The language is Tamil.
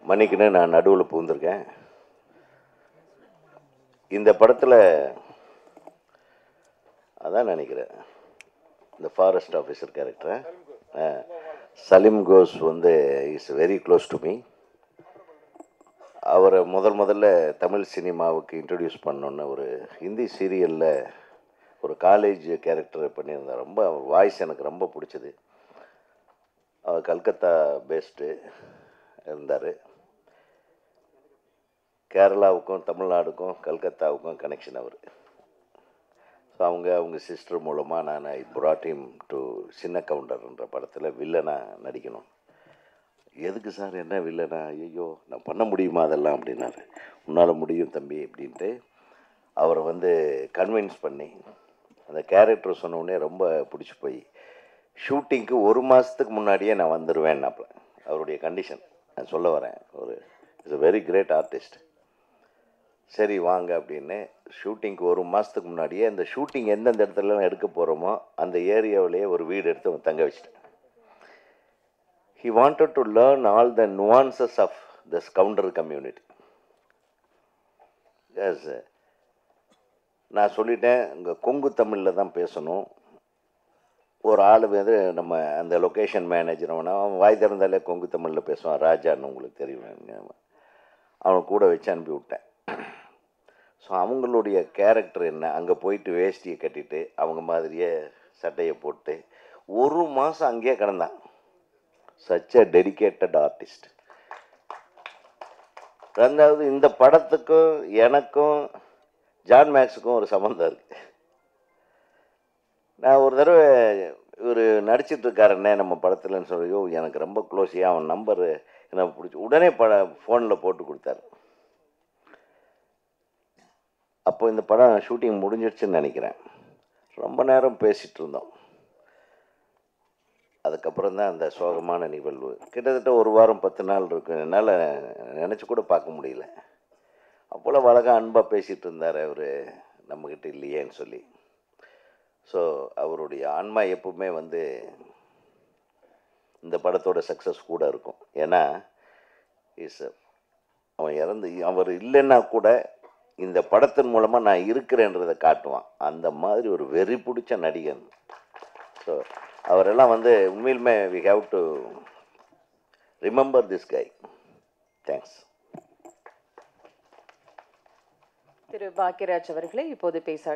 மன்னிக்கணும் நான் நடுவில் பூந்திருக்கேன் இந்த படத்தில் அதான் நினைக்கிறேன் இந்த forest officer character Salim Ghouse வந்து is very close to me அவரை முதல் முதல்ல தமிழ் சினிமாவுக்கு இன்ட்ரடியூஸ் பண்ணோன்னு ஒரு ஹிந்தி சீரியலில் ஒரு காலேஜ் கேரக்டர் பண்ணியிருந்தார் ரொம்ப வாய்ஸ் எனக்கு ரொம்ப பிடிச்சது அவர் கல்கத்தா பேஸ்டு இருந்தார் கேரளாவுக்கும் தமிழ்நாடுக்கும் கல்கத்தாவுக்கும் கனெக்ஷன் அவர் ஸோ அவங்க அவங்க சிஸ்டர் மூலமாக நான் ஐ brought him டு சின்ன கவுண்டர்ன்ற படத்தில் வில்லனாக நடிக்கணும் எதுக்கு சார் என்ன வில்லனா ஐயோ நான் பண்ண முடியுமா அதெல்லாம் அப்படின்னாரு உன்னால் முடியும் தம்பி அப்படின்ட்டு அவரை வந்து கன்வின்ஸ் பண்ணி அந்த கேரக்டர் சொன்ன உடனே ரொம்ப பிடிச்சி போய் ஷூட்டிங்க்கு ஒரு மாதத்துக்கு முன்னாடியே நான் வந்துடுவேன்னாப்புல அவருடைய கண்டிஷன் நான் சொல்ல வரேன் ஒரு it's a very great artist சரி வாங்க அப்படின்னு ஷூட்டிங்க்கு ஒரு மாதத்துக்கு முன்னாடியே இந்த ஷூட்டிங் எந்தெந்த இடத்துலலாம் எடுக்க போகிறோமோ அந்த ஏரியாவிலேயே ஒரு வீடு எடுத்து அவன் தங்க வச்சிட்டேன் he wanted to learn all the nuances of the scoundrel community yes நான் சொல்லிட்டேன் இங்கே கொங்கு தமிழில் தான் பேசணும் ஒரு ஆள் வந்து நம்ம அந்த லொக்கேஷன் மேனேஜர் அவனை அவன் வாய் திறந்தாலே கொங்கு தமிழில் பேசுவான் ராஜான்னு உங்களுக்கு தெரியும் அவனை கூட வச்சு அனுப்பி விட்டேன் ஸோ அவங்களுடைய கேரக்டர் என்ன அங்கே போயிட்டு வேஷ்டியை கட்டிட்டு அவங்க மாதிரியே சட்டையை போட்டு ஒரு மாதம் அங்கேயே கிடந்தான் சச் அ டெடிகேட்டட் ஆர்டிஸ்ட் ரெண்டாவது இந்த படத்துக்கும் எனக்கும் ஜான் மேக்ஸுக்கும் ஒரு சம்மந்தம் இருக்கு நான் ஒரு தடவை இவர் நடிச்சிட்டு இருக்காருன்னே நம்ம படத்துலன்னு சொல்லி "ஐயோ, எனக்கு ரொம்ப க்ளோஸியாக அவன் நம்பரு எனக்கு பிடிச்சி உடனே பட ஃபோனில் போட்டு கொடுத்தாரு அப்போ இந்த படம் ஷூட்டிங் முடிஞ்சிடுச்சுன்னு நினைக்கிறேன் ரொம்ப நேரம் பேசிகிட்டு இருந்தோம் அதுக்கப்புறம் தான் அந்த சோகமான நிகழ்வு கிட்டத்தட்ட ஒரு வாரம் பத்து நாள் இருக்கு என்னால் நினச்சி கூட பார்க்க முடியல அப்போல வழக்கா அன்பாக பேசிகிட்டு இருந்தார் அவர் நம்மக்கிட்ட இல்லையேன்னு சொல்லி ஸோ அவருடைய ஆன்மா எப்பவுமே வந்து இந்த படத்தோட சக்ஸஸ் கூட இருக்கும் ஏன்னா இஸ் அவன் இறந்து அவர் இல்லைன்னா கூட இந்த படத்தின் மூலமாக நான் இருக்கிறேன்றதை காட்டுவான் அந்த மாதிரி ஒரு வெறி பிடிச்ச நடிகன் ஸோ அவரெல்லாம் வந்து உண்மையிலுமே we have to remember this guy thanks திரு பாக்கியராஜ் அவர்களே இப்போது பேச